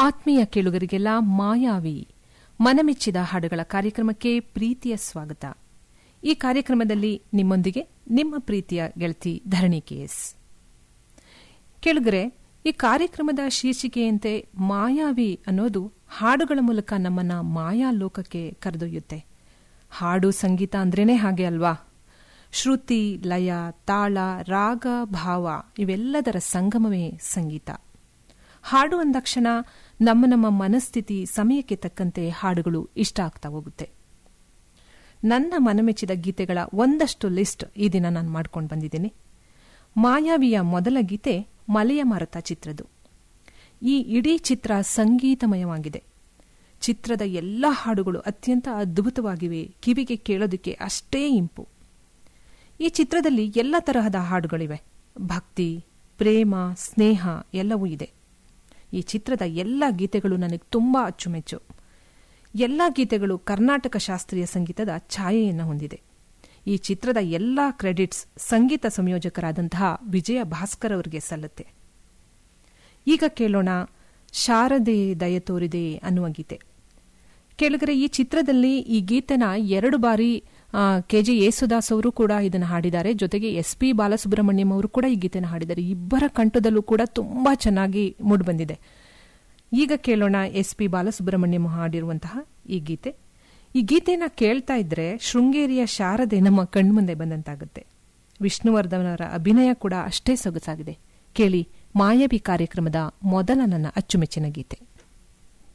ಆತ್ಮೀಯ ಕೇಳುಗರಿಗೆಲ್ಲ ಮಾಯಾವಿ ಮನಮೆಚ್ಚಿದ ಹಾಡುಗಳ ಕಾರ್ಯಕ್ರಮಕ್ಕೆ ಪ್ರೀತಿಯ ಸ್ವಾಗತ ಈ ಕಾರ್ಯಕ್ರಮದಲ್ಲಿ ನಿಮ್ಮೊಂದಿಗೆ ನಿಮ್ಮ ಪ್ರೀತಿಯ ಗೆಳತಿ ಧರಣಿ ಕೆಎಸ್ ಕೇಳುಗರೆ ಈ ಕಾರ್ಯಕ್ರಮದ ಶೀರ್ಷಿಕೆಯಂತೆ ಮಾಯಾವಿ ಅನ್ನೋದು ಹಾಡುಗಳ ಮೂಲಕ ನಮ್ಮನ್ನ ಮಾಯಾ ಲೋಕಕ್ಕೆ ಕರೆದೊಯ್ಯುತ್ತೆ ಹಾಡು ಸಂಗೀತ ಅಂದ್ರೇನೆ ಹಾಗೆ ಅಲ್ವಾ ಶ್ರುತಿ ಲಯ ತಾಳ ರಾಗ ಭಾವ ಇವೆಲ್ಲದರ ಸಂಗಮವೇ ಸಂಗೀತ ಹಾಡು ಅಂದಾಕ್ಷಣ ನಮ್ಮ ನಮ್ಮ ಮನಸ್ಥಿತಿ ಸಮಯಕ್ಕೆ ತಕ್ಕಂತೆ ಹಾಡುಗಳು ಇಷ್ಟ ಆಗ್ತಾ ಹೋಗುತ್ತೆ ನನ್ನ ಮನಮೆಚ್ಚಿದ ಗೀತೆಗಳ ಒಂದಷ್ಟು ಲಿಸ್ಟ್ ಈ ದಿನ ನಾನು ಮಾಡ್ಕೊಂಡು ಬಂದಿದ್ದೀನಿ ಮಾಯಾವಿಯ ಮೊದಲ ಗೀತೆ ಮಲೆಯ ಮಾರುತ ಚಿತ್ರದ್ದು ಈ ಇಡೀ ಚಿತ್ರ ಸಂಗೀತಮಯವಾಗಿದೆ ಚಿತ್ರದ ಎಲ್ಲ ಹಾಡುಗಳು ಅತ್ಯಂತ ಅದ್ಭುತವಾಗಿವೆ ಕಿವಿಗೆ ಕೇಳೋದಕ್ಕೆ ಅಷ್ಟೇ ಇಂಪು ಈ ಚಿತ್ರದಲ್ಲಿ ಎಲ್ಲ ತರಹದ ಹಾಡುಗಳಿವೆ ಭಕ್ತಿ ಪ್ರೇಮ ಸ್ನೇಹ ಎಲ್ಲವೂ ಇದೆ ಈ ಚಿತ್ರದ ಎಲ್ಲ ಗೀತೆಗಳು ನನಗೆ ತುಂಬಾ ಅಚ್ಚುಮೆಚ್ಚು ಎಲ್ಲ ಗೀತೆಗಳು ಕರ್ನಾಟಕ ಶಾಸ್ತ್ರೀಯ ಸಂಗೀತದ ಛಾಯೆಯನ್ನು ಹೊಂದಿದೆ ಈ ಚಿತ್ರದ ಎಲ್ಲ ಕ್ರೆಡಿಟ್ಸ್ ಸಂಗೀತ ಸಂಯೋಜಕರಾದಂತಹ ವಿಜಯ ಭಾಸ್ಕರ್ ಅವರಿಗೆ ಸಲ್ಲುತ್ತೆ ಈಗ ಕೇಳೋಣ ಶಾರದೆ ದಯ ತೋರಿದೆ ಅನ್ನುವ ಗೀತೆ ಕೇಳಿದರೆ ಈ ಚಿತ್ರದಲ್ಲಿ ಈ ಗೀತೆನ ಎರಡು ಬಾರಿ ಕೆಜೆ ಯೇಸುದಾಸ್ ಅವರು ಕೂಡ ಇದನ್ನು ಹಾಡಿದ್ದಾರೆ ಜೊತೆಗೆ ಎಸ್ ಪಿ ಬಾಲಸುಬ್ರಹ್ಮಣ್ಯಂ ಅವರು ಕೂಡ ಈ ಗೀತೆನ ಹಾಡಿದ್ದಾರೆ ಇಬ್ಬರ ಕಂಠದಲ್ಲೂ ಕೂಡ ತುಂಬಾ ಚೆನ್ನಾಗಿ ಮೂಡಿಬಂದಿದೆ ಈಗ ಕೇಳೋಣ ಎಸ್ ಪಿ ಬಾಲಸುಬ್ರಹ್ಮಣ್ಯಂ ಹಾಡಿರುವಂತಹ ಈ ಗೀತೆ ಈ ಗೀತೆನ ಕೇಳ್ತಾ ಇದ್ರೆ ಶೃಂಗೇರಿಯ ಶಾರದೆ ನಮ್ಮ ಕಣ್ಮುಂದೆ ಬಂದಂತಾಗುತ್ತೆ ವಿಷ್ಣುವರ್ಧನವರ ಅಭಿನಯ ಕೂಡ ಅಷ್ಟೇ ಸೊಗಸಾಗಿದೆ ಕೇಳಿ ಮಾಯಾವಿ ಕಾರ್ಯಕ್ರಮದ ಮೊದಲ ನನ್ನ ಅಚ್ಚುಮೆಚ್ಚಿನ ಗೀತೆ